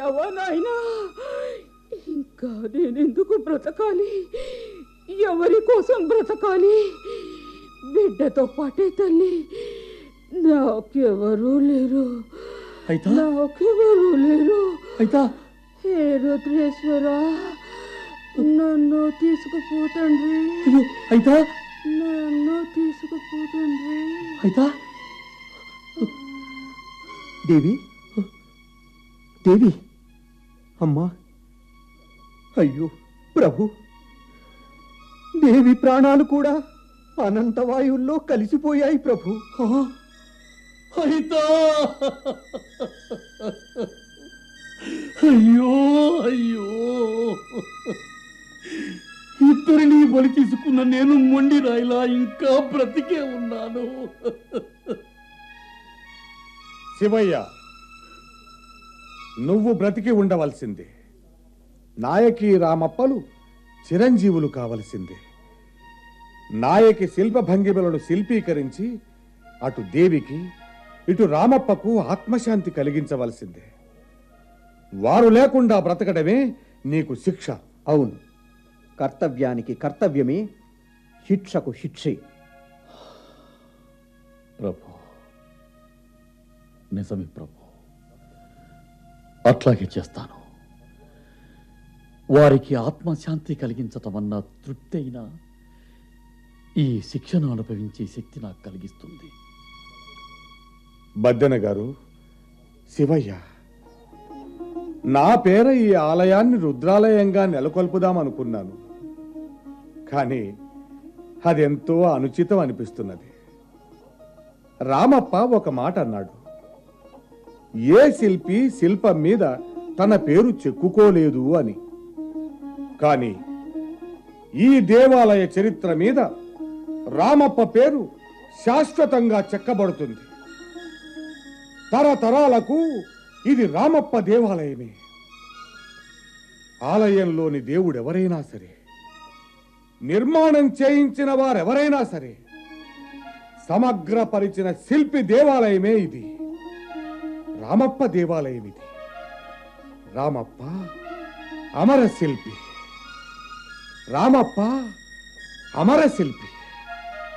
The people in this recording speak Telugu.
వెళ్ళిపోయావా నాయనా ఇంకా నేనెందుకు బ్రతకాలి ఎవరి కోసం బ్రతకాలి బిడ్డతో పాటే తల్లి నాకెవరూ లేరు అయితా నాకెవరూ లేరు అయితా హే రుద్రేశ్వర నన్ను తీసుకుపోతండ్రి అయ్యో అయితా నన్ను తీసుకుపోతండ్రి అయితా దేవి దేవి అమ్మా అయ్యో ప్రభు దేవి ప్రాణాలు కూడా అనంతవాయువుల్లో కలిసిపోయాయి ప్రభు ఆ, అయితా అయ్యో అయ్యో ఇద్దరిని బలి తీసుకున్న నేను మొండి రాయిలా ఇంకా బ్రతికే ఉన్నాను శివయ్య నువ్వు బ్రతికి ఉండవలసిందే నాయకి రామప్పలు చిరంజీవులు కావలసిందే నాయకి శిల్ప భంగిమలను శిల్పీకరించి అటు దేవికి ఇటు రామప్పకు ఆత్మశాంతి కలిగించవలసిందే వారు లేకుండా బ్రతకడమే నీకు శిక్ష అవును కర్తవ్యానికి కర్తవ్యమే శిక్షకు శిక్షే ప్రభు నిజమే ప్రభు అట్లాగే చేస్తాను వారికి ఆత్మశాంతి కలిగించటం అన్న తృప్తి అయినా ఈ శిక్షను అనుభవించే శక్తి నాకు కలిగిస్తుంది బద్దెన గారు శివయ్య నా పేర ఈ ఆలయాన్ని రుద్రాలయంగా నెలకొల్పుదామనుకున్నాను కానీ అదెంతో అనుచితం అనిపిస్తున్నది రామప్ప ఒక మాట అన్నాడు ఏ శిల్పి శిల్పం మీద తన పేరు చెక్కుకోలేదు అని కానీ ఈ దేవాలయ చరిత్ర మీద రామప్ప పేరు శాశ్వతంగా చెక్కబడుతుంది తరతరాలకు ఇది రామప్ప దేవాలయమే ఆలయంలోని దేవుడెవరైనా సరే నిర్మాణం చేయించిన వారెవరైనా సరే సమగ్రపరిచిన శిల్పి దేవాలయమే ఇది రామప్ప దేవాలయం ఇది రామప్ప అమర శిల్పి రామప్ప అమర శిల్పి